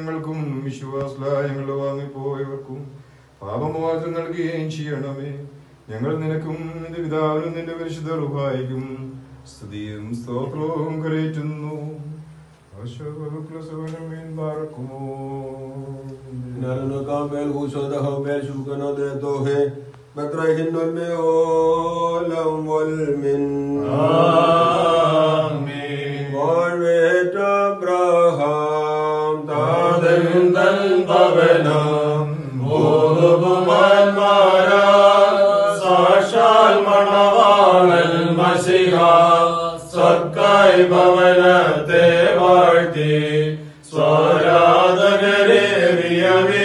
ഞങ്ങൾക്കും വിശ്വാസലായ ഞങ്ങളുടെ വാങ്ങിപ്പോയവർക്കും പാപമോചനം നൽകുകയും ചെയ്യണമേ ഞങ്ങൾ നിനക്കും നിന്റെ പിതാവിനും നിന്റെ പരിശുദ്ധ റുഹായിക്കും സ്തുതിയും സ്തോത്രവും കരയറ്റുന്നു Nalano kamel huso da hobel shukano de tohe Batrahin nol me olam wal min Amen. Gorvet Abraham താതൻ tadem ഭവനം ഭൂതകുമാരന്മാരാ സാക്ഷാൽ മണവാളൻ മസിഹ സർക്കായി ഭവനത്തെ വാഴ്ത്തി സ്വരാധകരേറിയവേ